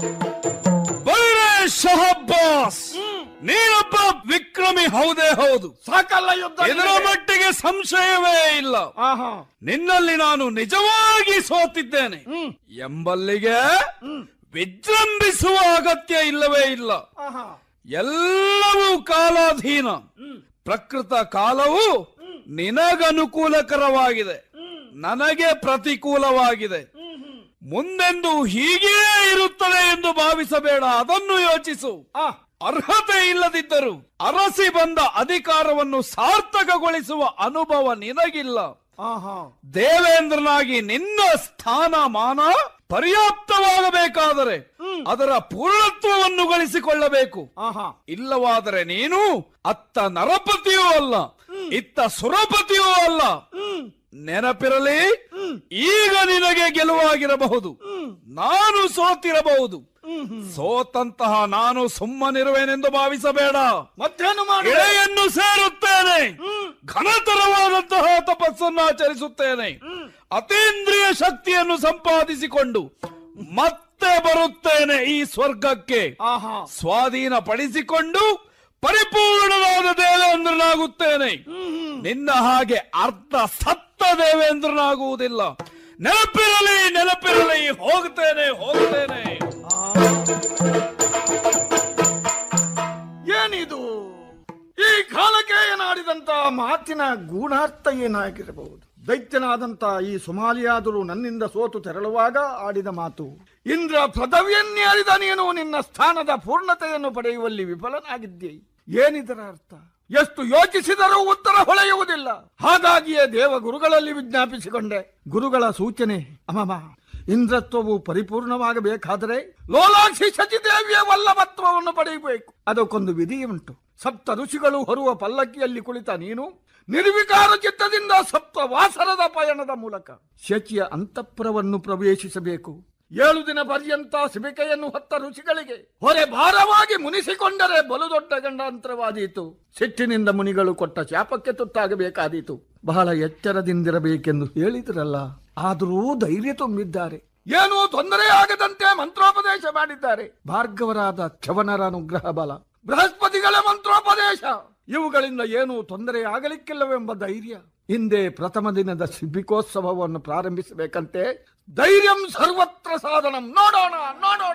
ಬೈರೆ ಶಹಬ್ಬಾಸ್ ನೀನೊಬ್ಬ ವಿಕ್ರಮಿ ಹೌದೇ ಹೌದು ಸಾಕಲ್ಲ ಯುದ್ಧ ಇದರ ನಿನಗೆ? ಮಟ್ಟಿಗೆ ಸಂಶಯವೇ ಇಲ್ಲ ಆಹಾ ನಿನ್ನಲ್ಲಿ ನಾನು ನಿಜವಾಗಿ ಸೋತಿದ್ದೇನೆ ಹ್ಮ್ ಎಂಬಲ್ಲಿಗೆ ವಿಜೃಂಭಿಸುವ ಅಗತ್ಯ ಇಲ್ಲವೇ ಇಲ್ಲ ಆಹಾ ಎಲ್ಲವೂ ಕಾಲಾಧೀನ ಹ್ಮ್ ಪ್ರಕೃತ ಕಾಲವು ನಿನಗನುಕೂಲಕರವಾಗಿದೆ ನನಗೆ ಪ್ರತಿಕೂಲವಾಗಿದೆ ಹ್ಮ್ ಹ್ಮ್ ಮುಂದೆಂದು ಹೀಗೇ ಇರುತ್ತದೆ ಎಂದು ಭಾವಿಸಬೇಡ ಅದನ್ನು ಯೋಚಿಸು ಆ ಅರ್ಹತೆ ಇಲ್ಲದಿದ್ದರೂ ಅರಸಿ ಬಂದ ಅಧಿಕಾರವನ್ನು ಸಾರ್ಥಕಗೊಳಿಸುವ ಅನುಭವ ನಿನಗಿಲ್ಲ ಆಹಾ ದೇವೇಂದ್ರನಾಗಿ ನಿನ್ನ ಸ್ಥಾನಮಾನ ಪರ್ಯಾಪ್ತವಾಗಬೇಕಾದರೆ ಅದರ ಪೂರ್ಣತ್ವವನ್ನು ಗಳಿಸಿಕೊಳ್ಳಬೇಕು ಆಹಾ ಇಲ್ಲವಾದರೆ ನೀನು ಅತ್ತ ನರಪತಿಯೂ ಅಲ್ಲ ಇತ್ತ ಸುರಪತಿಯೂ ಅಲ್ಲ ಹ್ಮ್ ನೆನಪಿರಲಿ ಹ್ಮ್ ಈಗ ನಿನಗೆ ಗೆಲುವಾಗಿರಬಹುದು ಹ್ಮ್ ನಾನು ಸೋತಿರಬಹುದು ಹ್ಮ್ ಹ್ಮ್ ಸೋತಂತಹ ನಾನು ಸುಮ್ಮನಿರುವೆನೆಂದು ಭಾವಿಸಬೇಡ ಮತ್ತೇನು ಮಾಡಿ ಎಳೆಯನ್ನು ಸೇರುತ್ತೇನೆ ಹ್ಮ್ ಘನತರವಾದಂತಹ ತಪಸ್ಸನ್ನು ಆಚರಿಸುತ್ತೇನೆ ಹ್ಮ್ ಅತೀಂದ್ರಿಯ ಶಕ್ತಿಯನ್ನು ಸಂಪಾದಿಸಿಕೊಂಡು ಮತ್ತೆ ಬರುತ್ತೇನೆ ಈ ಸ್ವರ್ಗಕ್ಕೆ ಆಹಾ ಸ್ವಾಧೀನ ಪಡಿಸಿಕೊಂಡು ಪರಿಪೂರ್ಣವಾದ ದೇವೇಂದ್ರನಾಗುತ್ತೇನೆ ಹ್ಮ್ ಹ್ಮ್ ನಿನ್ನ ಹಾಗೆ ಅರ್ಧ ಸತ್ತ ದೇವೇಂದ್ರನಾಗುವುದಿಲ್ಲ ನೆನಪಿರಲಿ ನೆನಪಿರಲಿ ಹೋಗ್ತೇನೆ ಹೋಗ್ತೇನೆ ಏನಿದು ಈ ಕಾಲಕ್ಕೆ ಏನಾಡಿದಂತ ಮಾತಿನ ಗೂಢಾರ್ಥ ಏನಾಗಿರಬಹುದು ದೈತ್ಯನಾದಂತ ಈ ಸೊಮಾಲಿಯಾದರೂ ನನ್ನಿಂದ ಸೋತು ತೆರಳುವಾಗ ಆಡಿದ ಮಾತು ಇಂದ್ರ ಪದವಿಯನ್ನೇರಿದ ನೀನು ನಿನ್ನ ಸ್ಥಾನದ ಪೂರ್ಣತೆಯನ್ನು ಪಡೆಯುವಲ್ಲಿ ವಿಫಲನಾಗಿದ್ದೀಯ ಏನಿದರ ಅರ್ಥ ಎಷ್ಟು ಯೋಚಿಸಿದರೂ ಉತ್ತರ ಹೊಳೆಯುವುದಿಲ್ಲ ಹಾಗಾಗಿಯೇ ದೇವ ಗುರುಗಳಲ್ಲಿ ವಿಜ್ಞಾಪಿಸಿಕೊಂಡೆ ಗುರುಗಳ ಸೂಚನೆ ಅಮಮ ಇಂದ್ರತ್ವವು ಪರಿಪೂರ್ಣವಾಗಬೇಕಾದರೆ ಲೋಲಾಕ್ಷಿ ಶಚಿದೇವಿಯ ವಲ್ಲಭತ್ವವನ್ನು ಪಡೆಯಬೇಕು ಅದಕ್ಕೊಂದು ವಿಧಿ ಉಂಟು ಸಪ್ತ ಋಷಿಗಳು ಹೊರುವ ಪಲ್ಲಕ್ಕಿಯಲ್ಲಿ ಕುಳಿತ ನೀನು ನಿರ್ವಿಕಾರ ಚಿತ್ತದಿಂದ ಸಪ್ತ ವಾಸರದ ಪಯಣದ ಮೂಲಕ ಶಚಿಯ ಅಂತಃಪುರವನ್ನು ಪ್ರವೇಶಿಸಬೇಕು ಏಳು ದಿನ ಪರ್ಯಂತ ಸಿಬಿಕೆಯನ್ನು ಹೊತ್ತ ಋಷಿಗಳಿಗೆ ಹೊರೆ ಭಾರವಾಗಿ ಮುನಿಸಿಕೊಂಡರೆ ಬಲು ದೊಡ್ಡ ಗಂಡಾಂತರವಾದೀತು ಸಿಟ್ಟಿನಿಂದ ಮುನಿಗಳು ಕೊಟ್ಟ ಶಾಪಕ್ಕೆ ತುತ್ತಾಗಬೇಕಾದೀತು ಬಹಳ ಎಚ್ಚರದಿಂದಿರಬೇಕೆಂದು ಹೇಳಿದ್ರಲ್ಲ ಆದರೂ ಧೈರ್ಯ ತುಂಬಿದ್ದಾರೆ ಏನೂ ತೊಂದರೆ ಆಗದಂತೆ ಮಂತ್ರೋಪದೇಶ ಮಾಡಿದ್ದಾರೆ ಭಾರ್ಗವರಾದ ಚವನರ ಅನುಗ್ರಹ ಬಲ ಬೃಹಸ್ಪತಿಗಳ ಮಂತ್ರೋಪದೇಶ ಇವುಗಳಿಂದ ಏನೂ ತೊಂದರೆ ಆಗಲಿಕ್ಕಿಲ್ಲವೆಂಬ ಧೈರ್ಯ ಹಿಂದೆ ಪ್ರಥಮ ದಿನದ ಶಿಬಿಕೋತ್ಸವವನ್ನು ಪ್ರಾರಂಭಿಸಬೇಕಂತೆ ಧೈರ್ಯಂ ಸರ್ವತ್ರ ಸಾಧನಂ ನೋಡೋಣ ನೋಡೋಣ